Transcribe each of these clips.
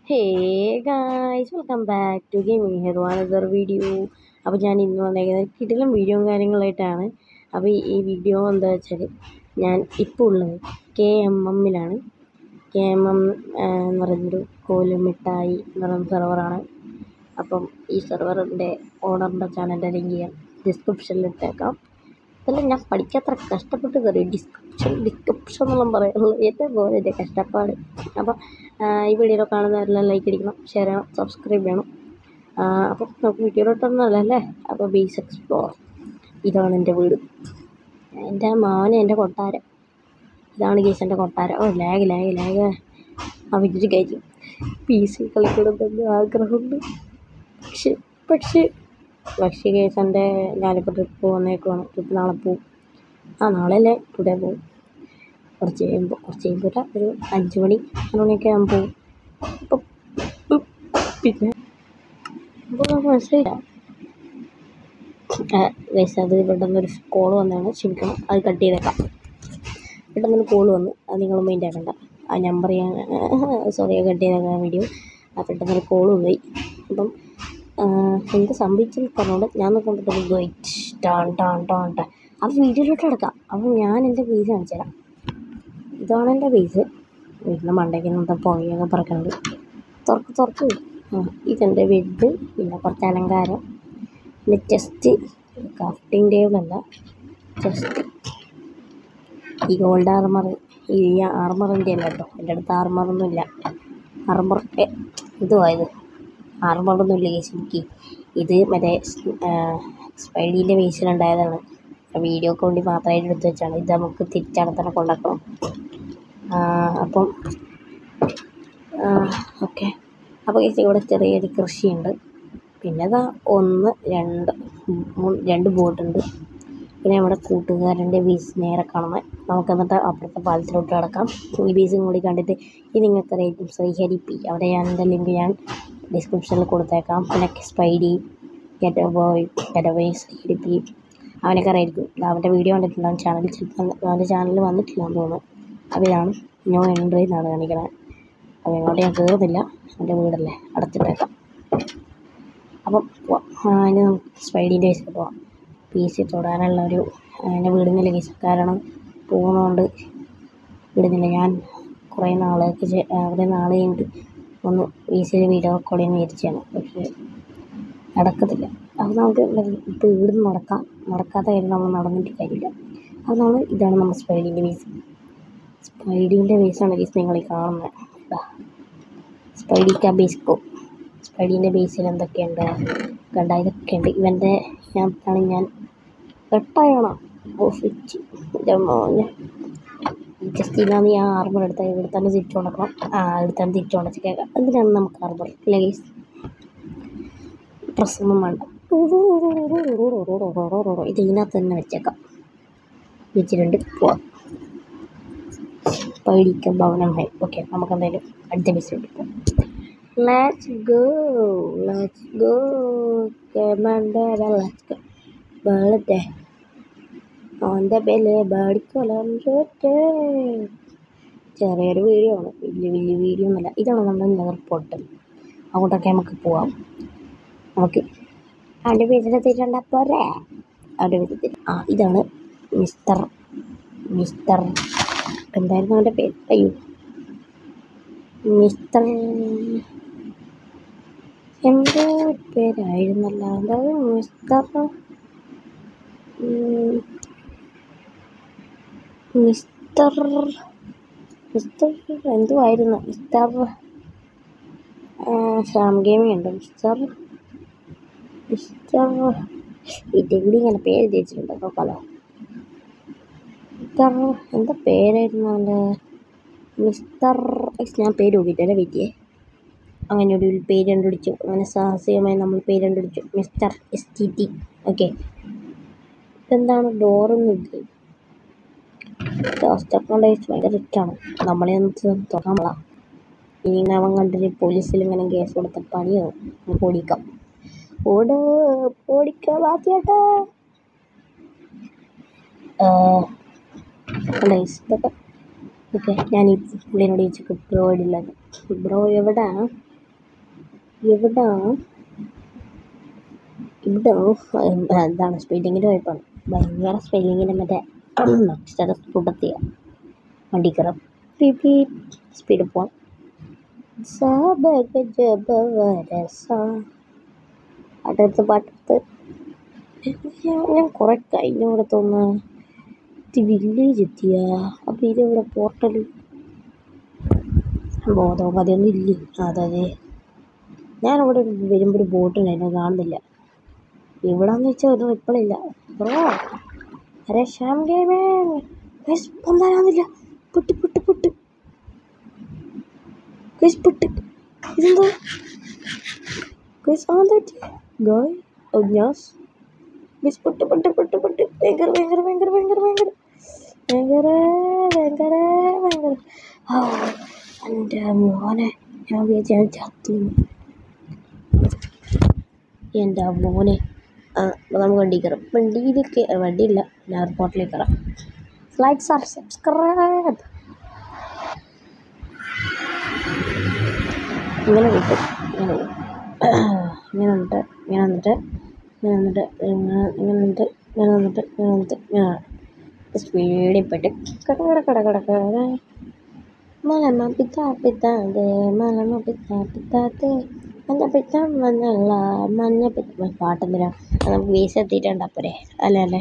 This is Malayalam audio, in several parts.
Hey guys welcome back to gaming hero another video അപ്പോൾ ഞാൻ ഇന്ന് വന്നേക്കുന്നത് കിടിലം വീഡിയോയും കാര്യങ്ങളായിട്ടാണ് അപ്പോൾ ഈ വീഡിയോ എന്താ വെച്ചാൽ ഞാൻ ഇപ്പോൾ ഉള്ളത് കെ എം എമ്മിലാണ് കെ എം എം എന്ന് പറയുന്നൊരു കോലുമിഠായി എന്ന് പറയുന്ന സെർവറാണ് അപ്പം ഈ സെർവറിൻ്റെ ഓണറിൻ്റെ ചാനലിൻ്റെ ലിങ്ക് ഞാൻ ഡിസ്ക്രിപ്ഷനിൽ ഇട്ടേക്കാം ഇതെല്ലാം ഞാൻ പഠിക്കാത്ര കഷ്ടപ്പെട്ട് കയറി ഡിസ്ക്രിപ്ഷൻ ഡിസ്ക്രിപ്ഷൻ എന്നെല്ലാം പറയുന്നത് എൻ്റെ പോലെ എൻ്റെ കഷ്ടപ്പാട് അപ്പോൾ ഈ വീഡിയോ കാണുന്നവരെല്ലാം ലൈക്ക് അടിക്കണം ഷെയർ ചെയ്യണം സബ്സ്ക്രൈബ് ചെയ്യണം അപ്പം നമുക്ക് വീഡിയോയിലോട്ടൊന്നുമല്ല അല്ലേ അപ്പോൾ ബേസ് എക്സ്പ്ലോർ ഇതാണ് എൻ്റെ വീട് എൻ്റെ മോനെ എൻ്റെ കൊട്ടാരം ഇതാണ് കേസ് എൻ്റെ കൊട്ടാരം ഓ ലാഗ് ലാഗ് ലാഗ് ആ വിചാരിച്ച് കയറ്റും പി സി കളിക്കണമെന്ന് ആഗ്രഹമുണ്ട് പക്ഷെ പക്ഷേ പക്ഷേ കേസ് എൻ്റെ ഞാനിപ്പോൾ ട്രിപ്പ് വന്നേക്കുവാണ് ട്രിപ്പ് നാളെ പോവും ആ നാളെ അല്ലേ ടുഡേ പോവും കുറച്ച് കഴിയുമ്പോൾ കുറച്ച് കഴിയുമ്പോൾ ഒരു അഞ്ച് മണി ആറ് മണിയൊക്കെ ആകുമ്പോൾ പോവും അപ്പം പിന്നെ അപ്പോൾ നമുക്ക് മനസ്സിലായില്ല ഗൈസ് അത് പെട്ടെന്നൊരു കോൾ വന്നതാണ് ക്ഷമിക്കണം അത് കട്ട് ചെയ്തേക്കാം പെട്ടെന്നൊരു കോൾ വന്നു അത് നിങ്ങൾ മൈൻഡ് ആക്കണ്ട ആ നമ്പർ ഞാൻ സോറി കട്ട് ചെയ്തേക്കാം വീഡിയോ ആ പെട്ടെന്നൊരു കോൾ പോയി അപ്പം എന്ത് സംഭവിച്ചെന്ന് പറഞ്ഞുകൊണ്ട് ഞാൻ കൊണ്ടിട്ട് ഗോയിറ്റ് ടാൺ ടാൺ ടാൺ ടാൻ ആ വീഡിയോയിലോട്ട് കിടക്കാം അപ്പം ഞാൻ എൻ്റെ ബേസ് കാണിച്ചു തരാം ഇതാണ് എൻ്റെ ബേസ് വീടിൻ്റെ മണ്ടയ്ക്ക് നിന്ന് പുകയൊക്കെ പറക്കുന്നുണ്ട് തുറക്ക് തുറക്ക് ആ ഇതെൻ്റെ ബെഡ് പിന്നെ കുറച്ച് അലങ്കാരം പിന്നെ ചെസ്റ്റ് ക്രാഫ്റ്റിംഗ് ടേബിളല്ല ചെസ്റ്റ് ഈ ഗോൾഡ് ആർമർ ഈ ആർമറിൻ്റെ അല്ല കേട്ടോ എൻ്റെ അടുത്ത് ആർമറൊന്നും ഇല്ല ആർമർ ഇതുവാ ഇത് ആർമറൊന്നും ഇല്ല കേസ് എനിക്ക് ഇത് മറ്റേ സ്പൈഡീൻ്റെ ബേസിലുണ്ടായതാണ് വീഡിയോക്ക് വേണ്ടി മാത്രമായിട്ട് എടുത്ത് വെച്ചാണ് ഇത് നമുക്ക് തിരിച്ചവിടെ തന്നെ കൊണ്ടാക്കണം അപ്പം ഓക്കെ അപ്പോൾ കേസ് ഇവിടെ ചെറിയൊരു കൃഷിയുണ്ട് പിന്നെ ഇതാ ഒന്ന് രണ്ട് മൂന്ന് രണ്ട് ബോട്ടുണ്ട് പിന്നെ നമ്മുടെ കൂട്ടുകാരൻ്റെ ബീസ് നേരെ കാണുന്നത് നമുക്ക് എന്നിട്ട് അപ്പുറത്തെ പാലത്തിലോട്ട് കിടക്കാം ഈ ബീസും കൂടി കണ്ടിട്ട് ഇത് നിങ്ങൾക്കറിയാം ശ്രീഹരി പി അവിടെ ഞാൻ എൻ്റെ ലിങ്ക് ഞാൻ ഡിസ്ക്രിപ്ഷനിൽ കൊടുത്തേക്കാം പിന്നെ spidey get boy get boy Sreehari P അവനൊക്കെ അറിയായിരിക്കും അവൻ്റെ വീഡിയോ കണ്ടിട്ടുണ്ടാവും ചാനലിൽ അവൻ്റെ ചാനലിൽ വന്നിട്ടില്ലാന്ന് തോന്നുന്നു അപ്പോൾ ഇതാണ് നോ എൻട്രി എന്നാണ് കാണിക്കണത് അപ്പോൾ ഇങ്ങോട്ട് ഞാൻ കയറുന്നില്ല എൻ്റെ വീടല്ലേ അടച്ചിട്ടേക്കാം അപ്പം അതിന് നമുക്ക് സ്പൈഡീൻ്റെ കേസിൽ പോവാം പി സി തൊടാനുള്ള ഒരു എൻ്റെ വീടുന്നില്ല കേസ് കാരണം പോകുന്നതുകൊണ്ട് വിടുന്നില്ല ഞാൻ കുറേ നാളേക്ക് കുറേ നാൾ കഴിഞ്ഞിട്ട് ഒന്ന് പി സിയിൽ വീഡിയോ റെക്കോർഡ് ചെയ്യാൻ വിചാരിച്ചാണ് പക്ഷേ നടക്കത്തില്ല അത് നമുക്ക് ഇപ്പോൾ ഇവിടുന്ന് നടക്കാം നടക്കാത്ത കാര്യം നമ്മൾ നടന്നിട്ട് കാര്യമില്ല അത് നമ്മൾ ഇതാണ് നമ്മൾ സ്പൈഡീൻ്റെ ബേസ് സ്പൈഡീൻ്റെ ബേസാണ് ബേസ് നിങ്ങൾ ഈ കാണുന്നത് സ്പൈഡിക്ക ബേസ്കോ സ്പൈഡീൻ്റെ ബേസിൽ എന്തൊക്കെയുണ്ട് കണ്ട ഇതൊക്കെയുണ്ട് ഇവൻ്റെ ആണ് ഞാൻ വെട്ടായണം ഓഫിച്ച് എൻ്റെ മോനെ ജസ്റ്റ് ഇതാണ് ഞാൻ ആർമർ എടുത്ത ഇവിടെ തന്നെ തിരിച്ചു കൊണ്ടക്കണം ആ ഇവിടെ തന്നെ തിരിച്ചു കൊണ്ടച്ച് കേൾക്കാം എന്തിനാണ് നമുക്ക് ആർമർ ലഗേജ് ഡ്രസ്സൊന്നും വേണ്ട ഇത് ഇതിനകത്ത് തന്നെ വെച്ചേക്കാം വെച്ചിട്ടുണ്ട് പോവാം പേടിക്ക ഭവനമായി ഓക്കെ നമുക്ക് എന്തായാലും അടുത്ത ബസ്സിലോട്ട് പോകാം let's go let's go commander let's go ബേളത്തെ ഓൻ്റെ പേര് ബാടിക്കൊലം ചെറിയൊരു വീഡിയോ ആണ് വലിയ വലിയ വീഡിയോ ഒന്നുമല്ല ഇതാണ് നമ്മുടെ നെതർ പോർട്ടൽ അങ്ങോട്ടൊക്കെ നമുക്ക് പോവാം നമുക്ക് അവൻ്റെ വീട്ടിലെത്തിയിട്ടുണ്ട പോരെ അവൻ്റെ വീട്ടിൽ ആ ഇതാണ് മിസ്റ്റർ മിസ്റ്റർ എന്തായിരുന്നു അവൻ്റെ പേര് അയ്യോ മിസ്റ്റർ എന്തോ പേരായിരുന്നല്ല അതായത് മിസ്റ്റർ മിസ്റ്റർ മിസ്റ്റർ എന്തോ ആയിരുന്നു മിസ്റ്റർ ശ്യാം ഗെയിമിംഗ് ഉണ്ട് മിസ്റ്റർ മിസ്റ്റർ വീട്ടിൽ ഇങ്ങനെ പേര് തേച്ചിട്ടുണ്ട് നോക്കാലോ മിസ്റ്റർ എന്താ പേരായിരുന്നു അവൻ്റെ മിസ്റ്റർ ഞാൻ പേര് നോക്കിയിട്ടല്ലേ വെയിറ്റിയേ അങ്ങനെ ഒരു പേര് കണ്ടുപിടിച്ചു അങ്ങനെ സാഹസികമായി നമ്മൾ പേര് കണ്ടുപിടിച്ചു mister S T T okay ഇതെന്താണ് ഡോറൊന്നും ഇല്ലേ ടെക്നോളജി ഭയങ്കര റിച്ചാണ് നമ്മളെ ഒന്ന് തുറന്നോളാം ഇനി അവൻ കണ്ടിട്ട് പോലീസിൽ ഇങ്ങനെ കേസ് കൊടുത്ത പണിയാവും നമുക്ക് ഓടിക്കാം ഓട് ഓടിക്ക ബാക്കിയാട്ടാ ഇതൊക്കെ ഓക്കെ ഞാൻ ഈ പുള്ളിനോട് ചോദിച്ചു ബ്രോ ഇടില്ല ബ്രോ എവിടെ എവിടാ ഇവിടെ എന്താണ് സ്പെല്ലിങ്ങിൻ്റെ കുഴപ്പമാണ് ഭയങ്കര സ്പെല്ലിങ്ങിൻ്റെ മറ്റേ അക്ഷര കൂട്ടത്തിയ വണ്ടി കയറാം പി സ്പീഡ് പോവാം അടുത്ത പാട്ടെടുത്ത് ഞാൻ കുറെ കഴിഞ്ഞവിടെ തോന്നുന്നു ഇത് വില്ലേജ് എത്തിയ അപ്പം ഇതെവിടെ പോർട്ടൽ ബോധോപാധിയൊന്നും ഇല്ലേ അതെ അതെ ഞാനവിടെ വരുമ്പോൾ ഒരു ബോട്ടുണ്ടായിരുന്നു കാണുന്നില്ല എവിടാന്ന് വെച്ചാൽ ഒരു റിപ്ലൈ ബ്രോ അരെ ശ്യാം ഗെയിമിംഗ് ഗൈസ് പൊന്താനാവുന്നില്ല പൊട്ട് പൊട്ട് പൊട്ട് ഗൈസ് പൊട്ട് ഇതെന്താ ഗൈസ് അങ്ങനെ പറ്റി ഗോയ് ഒഞ്ഞാസ് ഗൈസ് പൊട്ട് പൊട്ട് പൊട്ട് പൊട്ട് ഭയങ്കര ഭയങ്കര ഭയങ്കര ഭയങ്കര ഭയങ്കര ഭയങ്കര ഭയങ്കര ഭയങ്കര ആ എൻ്റെ മോനെ ഞാൻ വിചാരിച്ചു ഞാൻ ചത്തു എൻ്റെ മോനെ ആ അപ്പോൾ നമുക്ക് വണ്ടി കയറാം വണ്ടിയിലേക്ക് വണ്ടിയില്ല ഞാൻ എയർപോർട്ടിലേക്ക് കയറാം ലൈക്സ് ആർ സബ്സ്ക്രൈബ് ഇങ്ങനെ കിട്ടും ഇങ്ങനെ പോകും. ഇങ്ങനെ വന്നിട്ട് ഇങ്ങനെ വന്നിട്ട് ഇങ്ങനെ വന്നിട്ട് ഇങ്ങനെ ഇങ്ങനെ വന്നിട്ട് ഇങ്ങനെ വന്നിട്ട് ഇങ്ങനെ വന്നിട്ട് ഇങ്ങനെ സ്പീഡിൽ പോയിട്ട് കട കട കട കട കട മലമ പിത്താ പിത്താതെ മലമ പിത്താ പിത്താത്തെ മഞ്ഞ പിത്ത മഞ്ഞല്ല മഞ്ഞ പിത്ത പാട്ടെന്തിനാ അത് നമുക്ക് വേസ് എത്തിയിട്ടുണ്ടാ പോരെ അല്ലേ അല്ലേ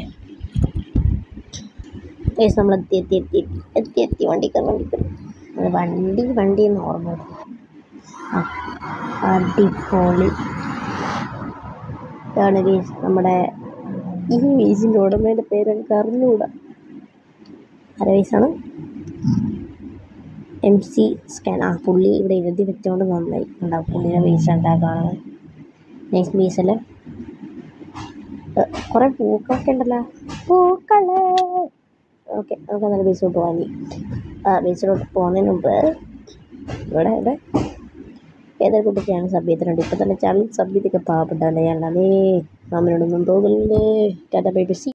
വേസ് നമ്മൾ എത്തി എത്തി എത്തി എത്തി എത്തി വണ്ടി കയറി വണ്ടി കയറി അത് വണ്ടി വണ്ടി എന്ന് ഓർമ്മ വരും. ആ അടിപൊളി ഇതാണ് വേസ് നമ്മുടെ ഈ വേസിൻ്റെ ഉടമയുടെ പേര് എനിക്ക് അറിഞ്ഞുകൂടാ ആരെ വേസാണ് എം സി സ്കാൻ ആ പുള്ളി ഇവിടെ എഴുതി വെച്ചോണ്ട് നന്നായി ഉണ്ടാവും പുള്ളിയുടെ വേസ് ഉണ്ടാ കാണുന്നത് നെക്സ്റ്റ് ബേസല്ലേ കുറേ പൂക്കളൊക്കെ ഉണ്ടല്ലോ പൂക്കള് ഓക്കെ നമുക്ക് അന്നേരം ബേസിലോട്ട് പോകാൻ ആ ബേസിലോട്ട് പോകുന്നതിന് മുമ്പ് ഇവിടെ ഇവിടെ ഏതൊരു കുട്ടിക്കാണ് സബ് ചെയ്തിട്ടുണ്ട് ഇപ്പം തന്നെ ചാനൽ സബ് ചെയ്തൊക്കെ പാവപ്പെട്ടവൻ്റെ ഞാൻ അതേ മാമനോടൊന്നും തോന്നില്ലേ ടാറ്റ ബൈ ബൈ സി